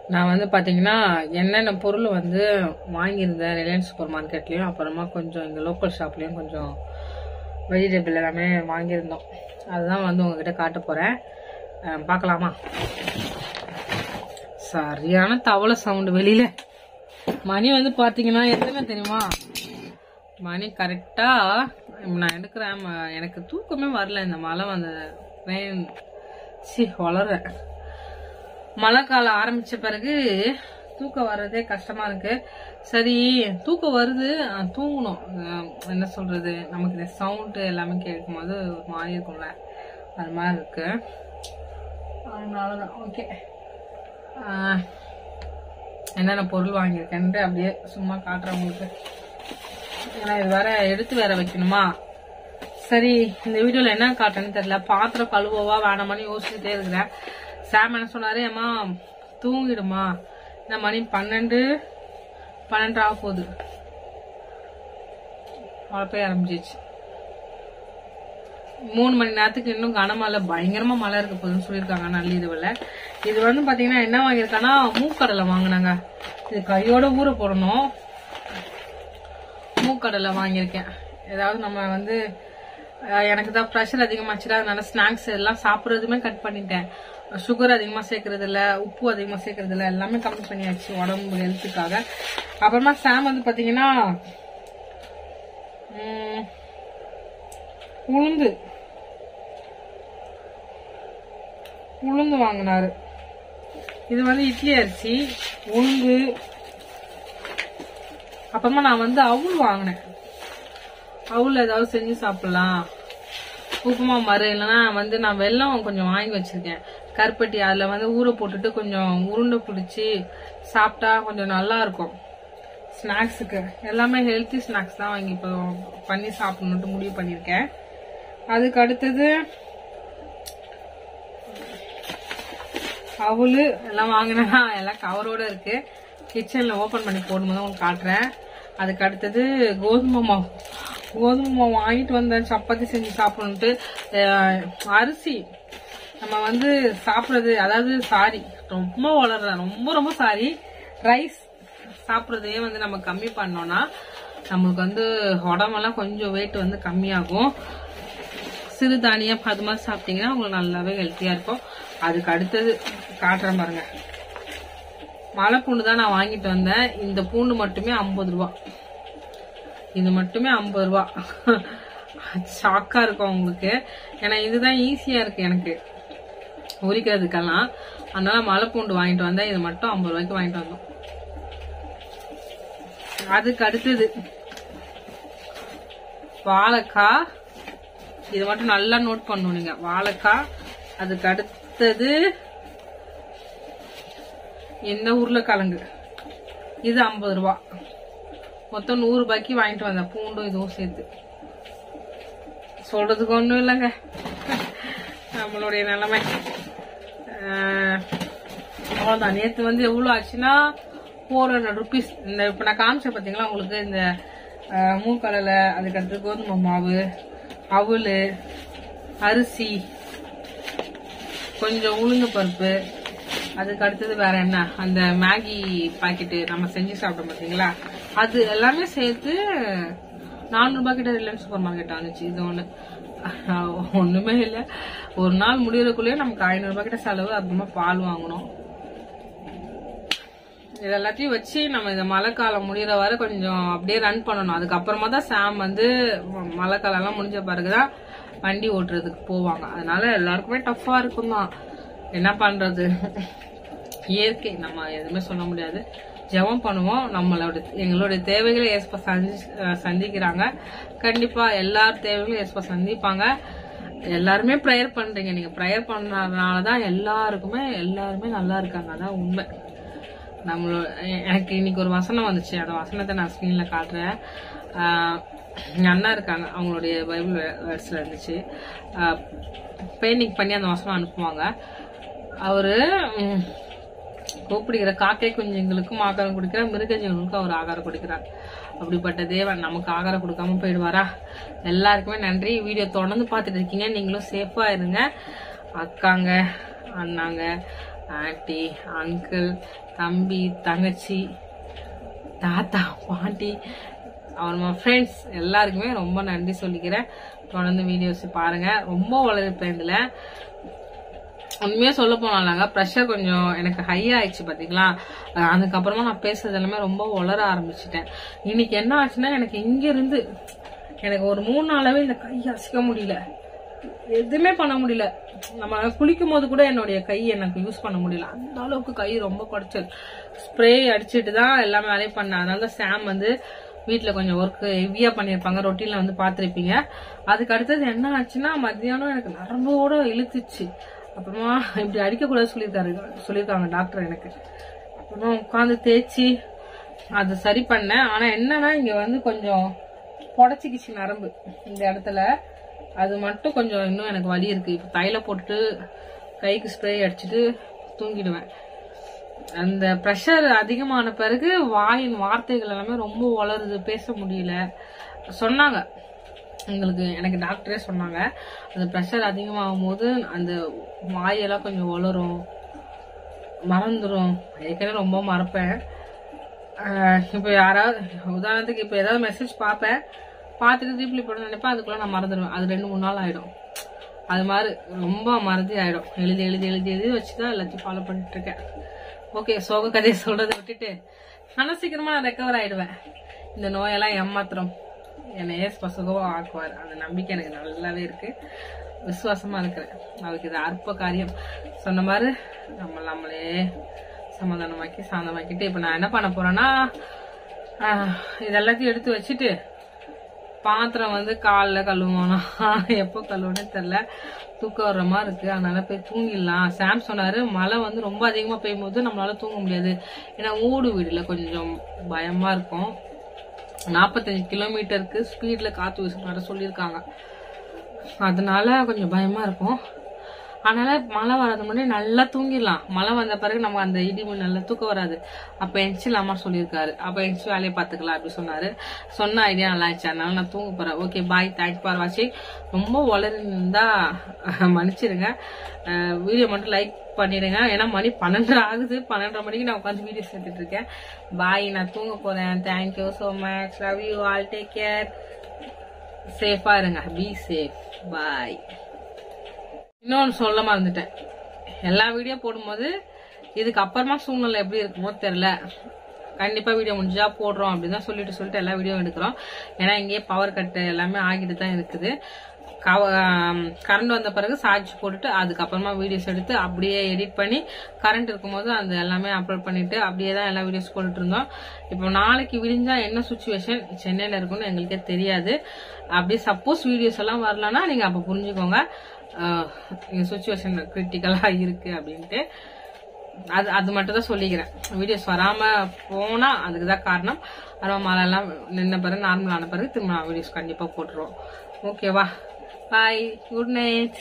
நான் வந்து பாத்தீங்கன்னா என்னென்ன பொருள் வந்து வாங்கியிருந்தேன் ரிலையன்ஸ் சூப்பர் மார்க்கெட்லயும் அப்புறமா கொஞ்சம் எங்க லோக்கல் ஷாப்லயும் கொஞ்சம் வெஜிடபிள் எல்லாமே வாங்கியிருந்தோம் அதுதான் வந்து உங்ககிட்ட காட்ட போறேன் அஹ் பார்க்கலாமா சரியான தவளை சவுண்டு வெளியில மணி வந்து பாத்தீங்கன்னா எத்தனை தெரியுமா மணி கரெக்டா நான் எடுக்கிறேன் ம- எனக்கு தூக்கமே வரல இந்த மழை வந்த ரெயின் சி வளர மழை காலம் ஆரம்பிச்ச பிறகு தூக்கம் வர்றதே கஷ்டமா இருக்கு சரி தூக்கம் வருது ஆஹ் தூங்கணும் ஆஹ் என்ன சொல்றது நமக்கு இந்த சவுண்டு எல்லாமே கேட்கும் போது ஒரு மாதிரி இருக்கும்ல அது மாதிரி இருக்கு அதனாலதான் ஓகே என்னென்ன பொருள் வாங்கியிருக்கேன்ட்டு அப்படியே சும்மா காட்டுறேன் உங்களுக்கு ஏன்னா இது வேற எடுத்து வேற வைக்கணுமா சரி இந்த வீடியோல என்ன காட்டுறேன்னு தெரியல பாத்திரம் கழுவவா வேணாமான்னு யோசிச்சுட்டே இருக்கிறேன் சாம் என்ன சொன்னாரு அம்மா தூங்கிடுமா இந்த மணி பன்னெண்டு பன்னெண்டு ஆக போகுது மழை பெய்ய ஆரம்பிச்சிச்சு மூணு மணி நேரத்துக்கு இன்னும் கனமழை பயங்கரமா மழை இருக்க போகுதுன்னு சொல்லியிருக்காங்க நள்ளிரவுல இது வந்து பாத்தீங்கன்னா என்ன வாங்கியிருக்காங்கன்னா மூக்கடலை வாங்கினாங்க இது கையோட ஊற போடணும் மூக்கடலை வாங்கியிருக்கேன் ஏதாவது நம்ம வந்து அஹ், எனக்கு தான் ப்ரெஷர் அதிகமாச்சுல அதனால ஸ்நாக்ஸ் எல்லாம் சாப்பிட்றதுமே கட் பண்ணிட்டேன் சுகர் அதிகமா சேர்க்கறது இல்ல உப்பு அதிகமா சேர்க்கறது இல்ல எல்லாமே கம்மி பண்ணியாச்சு உடம்பு ஹெல்த்துக்காக அப்புறமா சாம் வந்து பாத்தீங்கன்னா உம், உளுந்து உளுந்து வாங்கினாரு இது வந்து இட்லி அரிசி உளுந்து அப்புறமா நான் வந்து அவுள் வாங்கினேன் அவுள் ஏதாவது செஞ்சு சாப்பிடலாம் உப்புமா மறு இல்லைன்னா வந்து நான் வெல்லம் கொஞ்சம் வாங்கி வச்சிருக்கேன் கருப்பட்டி அதில் வந்து ஊற போட்டுட்டு கொஞ்சம் உருண்டை பிடிச்சி சாப்பிட்டா கொஞ்சம் நல்லா இருக்கும் ஸ்நாக்ஸுக்கு எல்லாமே ஹெல்த்தி ஸ்நாக்ஸ் தான் வாங்கி இப்போ பண்ணி சாப்பிடணுன்ட்டு முடிவு பண்ணியிருக்கேன் அதுக்கு அடுத்தது அவளு எல்லாம் வாங்கினா எல்லாம் கவரோட இருக்கு கிச்சன்ல ஓபன் பண்ணி போடும்போது உங்களுக்கு காட்டுறேன் அதுக்கு அடுத்தது கோதுமை மாவு கோதுமை மாவு வாங்கிட்டு வந்தேன் சப்பாத்தி செஞ்சு சாப்பிடணுன்ட்டு அஹ், அரிசி நம்ம வந்து சாப்பிடுறது அதாவது சாரி ரொம்ப வளர்றேன் ரொம்ப ரொம்ப சாரி ரைஸ் சாப்பிட்றதையே வந்து நம்ம கம்மி பண்ணோம்னா நம்மளுக்கு வந்து உடம்பெல்லாம் கொஞ்சம் வெயிட் வந்து கம்மியாகும் சிறுதானியம் அது மாதிரி சாப்பிட்டீங்கன்னா உங்களுக்கு நல்லாவே ஹெல்த்தியா இருக்கும் அதுக்கு அடுத்தது காட்டுறேன் பாருங்க மலை பூண்டு தான் நான் வாங்கிட்டு வந்தேன் இந்த பூண்டு மட்டுமே ஐம்பது ரூபா இது மட்டுமே ஐம்பது ரூபா ஷாக்கா இருக்கும் உங்களுக்கு ஏன்னா இதுதான் ஈஸியா இருக்கு எனக்கு உரிக்கிறதுக்கெல்லாம் அதனால மலை பூண்டு வாங்கிட்டு வந்தேன் இது மட்டும் ஐம்பது ரூபாய்க்கு வாங்கிட்டு வந்தோம் அதுக்கு அடுத்தது வாழைக்காய் இது மட்டும் நல்லா நோட் பண்ணணும் நீங்க வாழைக்காய் அதுக்கு அடுத்தது இந்த உருளைக்கிழங்கு இது ஐம்பது ரூபா மொத்தம் நூறு ரூபாய்க்கு வாங்கிட்டு வந்தேன் பூண்டும் இதுவும் சேர்த்து சொல்றதுக்கு ஒண்ணும் இல்லைங்க நம்மளுடைய நிலைமை ஆஹ், அவ்வளவுதான் நேத்து வந்து எவ்வளவு ஆச்சுன்னா ஃபோர் ஹண்ட்ரட் ருபீஸ் இந்த இப்ப நான் காமிச்சேன் பாத்தீங்களா உங்களுக்கு இந்த ஆஹ், மூக்கடலை அதுக்கடுத்து கோதுமை மாவு அவல் அரிசி கொஞ்சம் உளுந்து பருப்பு அதுக்கு அடுத்தது வேற என்ன அந்த மேகி பாக்கெட்டு நம்ம செஞ்சு சாப்பிட்டோம் பாத்தீங்களா அது எல்லாமே சேர்த்து நானூறு ரூபாய் கிட்ட ரிலையன்ஸ் சூப்பர் மார்க்கெட் ஆனிச்சு இது ஒண்ணு ஒண்ணுமே இல்ல ஒரு நாள் முடியறதுக்குள்ளேயே நமக்கு ஐநூறு ரூபாய் கிட்ட செலவு அப்புறமா பால் வாங்கணும் இது எல்லாத்தையும் வச்சு நம்ம இந்த மழை காலம் முடியற வரை கொஞ்சம் அப்படியே ரன் பண்ணணும் அதுக்கப்புறமா தான் சாம் வந்து ம- மழை காலம் எல்லாம் முடிஞ்ச பிறகுதான் வண்டி ஓட்டுறதுக்கு போவாங்க அதனால எல்லாருக்குமே டஃப்பா இருக்கும் தான் என்ன பண்றது இயற்கை நம்ம எதுவுமே சொல்ல முடியாது ஜெபம் பண்ணுவோம் நம்மளோட எங்களுடைய தேவைகளை ஏற்ப சந்தி அஹ் சந்திக்கிறாங்க கண்டிப்பா எல்லார் தேவைகளும் ஏற்ப சந்திப்பாங்க எல்லாருமே ப்ரேயர் பண்றீங்க நீங்க ப்ரேயர் பண்றதுனாலதான் எல்லாருக்குமே எல்லாருமே நல்லா இருக்காங்க அதான் உண்மை நம்மளோட எ- எனக்கு இன்னைக்கு ஒரு வசனம் வந்துச்சு அந்த வசனத்தை நான் ஸ்க்ரீன்ல காட்டுறேன் ஆஹ் எங்க அண்ணா இருக்காங்க அவங்களுடைய பைபிள் வேர்ட்ஸ்ல இருந்துச்சு பெயிண்டிங் பண்ணி அந்த வசனம் அனுப்புவாங்க அவரு ம், கூப்பிடுகிற காக்கை குஞ்சுங்களுக்கும் ஆகாரம் கொடுக்கிற மிருகஜீவனுக்கும் அவர் ஆகாரம் கொடுக்கிறார் அப்படிப்பட்ட தேவன் நமக்கு ஆகாரம் கொடுக்காம போயிடுவாரா எல்லாருக்குமே நன்றி வீடியோ தொடர்ந்து பார்த்துட்டு இருக்கீங்க நீங்களும் சேஃபா இருங்க அக்காங்க அண்ணாங்க ஆண்டி அங்கிள் தம்பி தங்கச்சி தாத்தா பாட்டி அப்புறமா ஃப்ரெண்ட்ஸ் எல்லாருக்குமே ரொம்ப நன்றி சொல்லிக்கிறேன் தொடர்ந்து வீடியோஸ் பாருங்க ரொம்ப வளர்ப்பேன் இதுல உண்மையா சொல்ல போனாலாங்க ப்ரெஷர் கொஞ்சம் எனக்கு ஹை ஆயிடுச்சு பாத்தீங்களா அஹ் அதுக்கப்புறமா நான் பேசுறது எல்லாமே ரொம்ப உளர ஆரம்பிச்சிட்டேன் இன்னைக்கு என்ன ஆச்சுன்னா எனக்கு இங்க இருந்து எனக்கு ஒரு மூணு நாளாவே இந்த கை அசைக்க முடியல எதுவுமே பண்ண முடியல நம்ம குளிக்கும் போது கூட என்னுடைய கை எனக்கு யூஸ் பண்ண முடியல அந்த அளவுக்கு கை ரொம்ப குடைச்சல் ஸ்ப்ரே அடிச்சிட்டு தான் எல்லா வேலையும் பண்ணேன் அதனால தான் சாம் வந்து வீட்ல கொஞ்சம் ஒர்க் ஹெவியா பண்ணியிருப்பாங்க ரொட்டீன்ல வந்து பார்த்திருப்பீங்க அதுக்கு அடுத்தது என்ன ஆச்சுன்னா மத்தியானம் எனக்கு நரம்போட இழுத்துச்சு அப்புறமா இப்படி அடிக்கக்கூடாது சொல்லியிருக்காரு சொல்லியிருக்காங்க டாக்டர் எனக்கு அப்புறமா உட்காந்து தேய்ச்சி அது சரி பண்ணேன் ஆனா என்னன்னா இங்க வந்து கொஞ்சம் புடச்சிக்கிச்சு நரம்பு இந்த இடத்துல அது மட்டும் கொஞ்சம் இன்னும் எனக்கு வலி இருக்கு இப்போ தைல போட்டுட்டு கைக்கு ஸ்ப்ரே அடிச்சுட்டு தூங்கிடுவேன் அந்த ப்ரெஷர் அதிகமான பிறகு வாயின் வார்த்தைகள் எல்லாமே ரொம்ப வளருது பேச முடியல சொன்னாங்க எங்களுக்கு எனக்கு டாக்டரே சொன்னாங்க அந்த ப்ரெஷர் அதிகமாகும் போது அந்த வாயெல்லாம் கொஞ்சம் வளரும் மறந்துடும் ஏற்கனவே ரொம்ப மறப்பேன் ஆஹ் இப்போ யாராவது உதாரணத்துக்கு இப்போ ஏதாவது மெசேஜ் பார்ப்பேன் பார்த்துட்டு ரீப்ளை பண்ண நினைப்பேன் அதுக்குள்ள நான் மறந்துடுவேன் அது ரெண்டு மூணு நாள் ஆயிடும் அது மாதிரி ரொம்ப மறதி ஆயிடும் எழுதி எழுதி எழுதி எழுதி வச்சுதான் எல்லாத்தையும் ஃபாலோ பண்ணிட்டு இருக்கேன் ஓகே சோக கதையை சொல்றதை விட்டுட்டு ஆனா சீக்கிரமா நான் ரெக்கவர் ஆயிடுவேன் இந்த நோயெல்லாம் ஏமாத்திரம் என்னை ஏஸ் பசுகவோ ஆக்குவார் அந்த நம்பிக்கை எனக்கு நல்லாவே இருக்கு விசுவாசமா இருக்கிறேன் அவருக்கு இது அற்ப காரியம் சொன்ன மாதிரி நம்ம நம்மளே சமாதானமாக்கி சாந்தமாக்கிட்டு இப்ப நான் என்ன பண்ண போறேன்னா ஆஹ், இது எல்லாத்தையும் எடுத்து வச்சுட்டு பாத்திரம் வந்து காலைல கழுவோனா எப்போ கழுவுனே தெரில தூக்கம் வர்ற மாதிரி இருக்கு அதனால போய் தூங்கிடலாம் சாம் சொன்னாரு மழை வந்து ரொம்ப அதிகமா பெய்யும் போது நம்மளால தூங்க முடியாது ஏன்னா ஊடு வீடுல கொஞ்சம் பயமா இருக்கும் நாற்பத்தஞ்சு கிலோமீட்டருக்கு ஸ்பீட்ல காத்து வீசும் வர சொல்லியிருக்காங்க அதனால கொஞ்சம் பயமா இருக்கும் அதனால மழை வராது முன்னாடி நல்லா தூங்கிடலாம் மழை வந்த பிறகு நம்ம அந்த இடி நல்லா தூக்கம் வராது அப்ப எந்திரிலாமா சொல்லியிருக்காரு அப்ப எந்திரிச்சு வேலையை பார்த்துக்கலாம் அப்படி சொன்னாரு சொன்ன ஐடியா நல்லா இருந்துச்சு அதனால நான் தூங்க போறேன் ஓகே பாய் தேங்க்ஸ் ஃபார் வாட்சிங் ரொம்ப வளர்ந்தா மன்னிச்சிடுங்க வீடியோ மட்டும் லைக் பண்ணிடுங்க ஏன்னா மணி பன்னெண்டரை ஆகுது பன்னெண்டரை மணிக்கு நான் உட்காந்து வீடியோ எடுத்துட்டு இருக்கேன் பாய் நான் தூங்க போறேன் thank you so much love you all take care சேஃபா இருங்க பி சேஃப் பாய் இன்னொன்று சொல்ல மறந்துட்டேன் எல்லா வீடியோ போடும்போது இதுக்கு அப்புறமா சூழ்நிலை எப்படி இருக்குமோ தெரியல கண்டிப்பா வீடியோ முடிஞ்சா போடுறோம் அப்படின்னு தான் சொல்லிட்டு சொல்லிட்டு எல்லா வீடியோ எடுக்கிறோம் ஏன்னா இங்கேயே பவர் கட்டு எல்லாமே ஆகிட்டு தான் இருக்குது கரண்ட் வந்த பிறகு சார்ஜ் போட்டுட்டு அதுக்கப்புறமா வீடியோஸ் எடுத்து அப்படியே எடிட் பண்ணி கரண்ட் இருக்கும்போது அந்த எல்லாமே அப்லோட் பண்ணிட்டு அப்படியே தான் எல்லா வீடியோஸ் போட்டுட்டு இருந்தோம் இப்போ நாளைக்கு விடிஞ்சா என்ன சுச்சுவேஷன் சென்னையில இருக்கும்னு எங்களுக்கே தெரியாது அப்படியே சப்போஸ் வீடியோஸ் எல்லாம் வரலன்னா நீங்க அப்ப புரிஞ்சுக்கோங்க சுச்சுவேஷன் கிரிட்டிக்கலா இருக்கு அப்படின்ட்டு அது அது மட்டும் தான் சொல்லிக்கிறேன் வீடியோஸ் வராம போனா அதுக்கு தான் காரணம் அப்புறம் மழை எல்லாம் நின்ன பிறகு நார்மல் ஆன பிறகு திரும்ப வீடியோஸ் கண்டிப்பா போட்டுருவோம் ஓகேவா பாய் குட் நைட்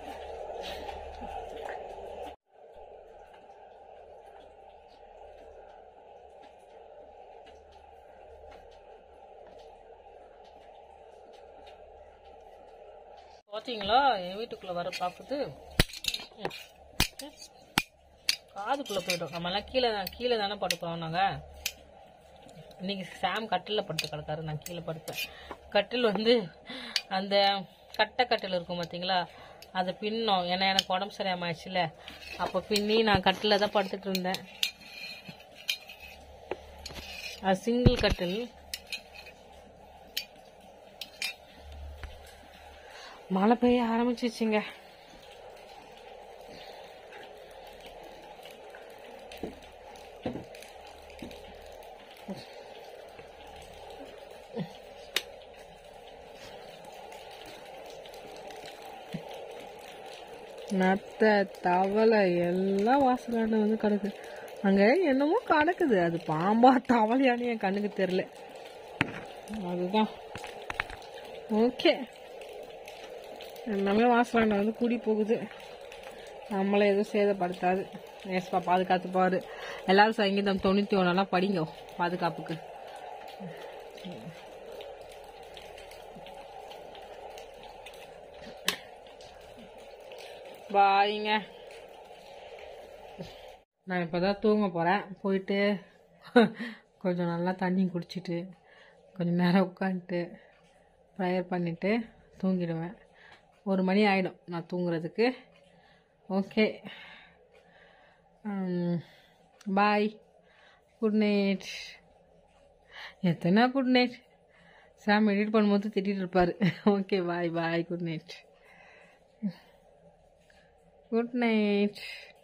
பார்த்தீங்களா என் வீட்டுக்குள்ள வர பார்க்குது காதுக்குள்ள போயிடும் நம்ம எல்லாம் கீழே தான் கீழே தானே படுக்கிறோம் நாங்க இன்னைக்கு சாம் கட்டில படுத்து கிடக்காரு நான் கீழே படுப்பேன் கட்டில் வந்து அந்த கட்டை கட்டில் இருக்கும் பார்த்தீங்களா அதை பின்னோம் ஏன்னா எனக்கு உடம்பு சரியாம ஆயிடுச்சுல அப்போ பின்னி நான் கட்டில தான் படுத்துட்டு இருந்தேன் அது சிங்கிள் கட்டில் மழை பெய்ய ஆரம்பிச்சிச்சுங்க நத்த தவளை எல்லாம் வாசலாண்டு வந்து கிடக்கு அங்க என்னமோ கிடக்குது அது பாம்பா தவளையான்னு என் கண்ணுக்கு தெரியல அதுதான் ஓகே எல்லாமே வாசலாண்ட வந்து கூடி போகுது நம்மளை எதுவும் சேதப்படுத்தாது ஏஸ்பா பாதுகாத்து பாரு எல்லாரும் சங்கீதம் தொண்ணூத்தி ஒன்னெல்லாம் படிங்க பாதுகாப்புக்கு பாய்ங்க நான் இப்போ தான் தூங்க போகிறேன் போயிட்டு கொஞ்சம் நல்லா தண்ணி குடிச்சிட்டு கொஞ்சம் நேரம் உட்காந்துட்டு ப்ரேயர் பண்ணிவிட்டு தூங்கிடுவேன் ஒரு மணி ஆகிடும் நான் தூங்குறதுக்கு ஓகே பாய் குட் நைட் எத்தனை குட் நைட் சாம் எடிட் பண்ணும்போது திட்டிகிட்டு இருப்பார் okay bye bye good night good night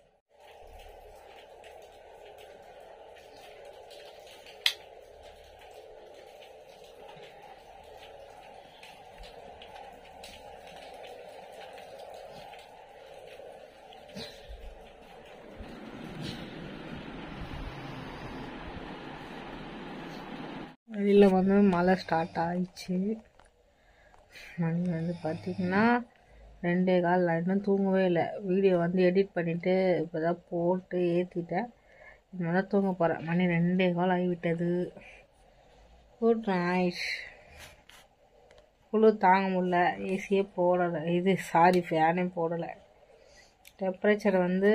வெளியில் வந்து மழை ஸ்டார்ட் ஆயிடுச்சு மணி வந்து பார்த்திங்கன்னா ரெண்டே கால் நான் இன்னும் தூங்கவே இல்லை வீடியோ வந்து எடிட் பண்ணிவிட்டு இப்போ தான் போட்டு ஏற்றிட்டேன் இனிமேல் தான் தூங்க போகிறேன் மணி ரெண்டே கால் ஆகிவிட்டது குட் நைட் குளிர் தாங்க முடியல ஏசியே போடலை இது சாரி ஃபேனே போடலை டெம்பரேச்சர் வந்து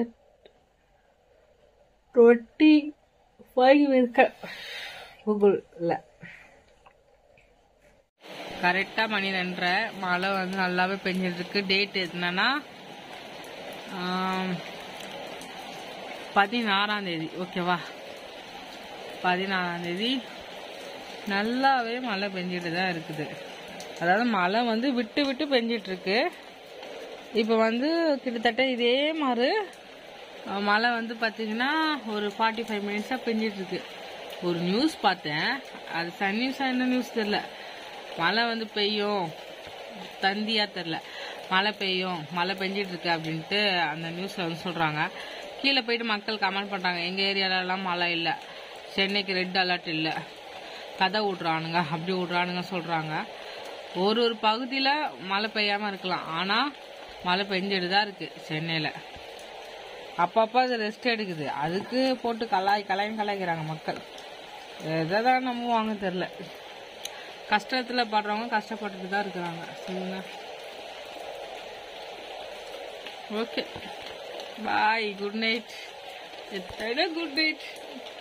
டுவெண்ட்டி ஃபைவ் இருக்க கூகுளில் கரெக்டாக மணி ரெண்டரை மழை வந்து நல்லாவே பெஞ்சிட்டு இருக்கு டேட் என்னன்னா பதினாறாம் தேதி ஓகேவா பதினாறாம் தேதி நல்லாவே மழை பெஞ்சிட்டு தான் இருக்குது அதாவது மழை வந்து விட்டு விட்டு பெஞ்சிட்டு இருக்கு இப்போ வந்து கிட்டத்தட்ட இதே மாதிரி அஹ், மழை வந்து பார்த்தீங்கன்னா ஒரு ஃபார்ட்டி ஃபைவ் மினிட்ஸாக பெஞ்சிட்டு இருக்கு ஒரு நியூஸ் பார்த்தேன் அது சன் நியூஸா என்ன நியூஸ் தெரில மழை வந்து பெய்யும் தந்தியா தெரில மழை பெய்யும் மழை பெஞ்சிட்டு இருக்கு அப்படின்ட்டு அந்த நியூஸில் வந்து சொல்கிறாங்க கீழே போயிட்டு மக்கள் கமெண்ட் பண்ணுறாங்க எங்கள் ஏரியாலலாம் மழை இல்லை சென்னைக்கு ரெட் அலர்ட் இல்லை கதை விட்றானுங்க அப்படி விட்றானுங்க சொல்கிறாங்க ஒரு ஒரு பகுதியில் மழை பெய்யாமல் இருக்கலாம் ஆனால் மழை பெஞ்சிட்டு தான் இருக்குது சென்னையில் அப்பப்போ அது ரெஸ்ட் எடுக்குது அதுக்கு போட்டு கலாய் கலாயும் கலாய்க்கிறாங்க மக்கள் எதை தான் நம்புவாங்க தெரில கஷ்டத்தில் படுறவங்க கஷ்டப்பட்டுட்டு தான் இருக்கிறாங்க சரிங்க ஓகே பாய் குட் நைட் எத்தனை குட் நைட்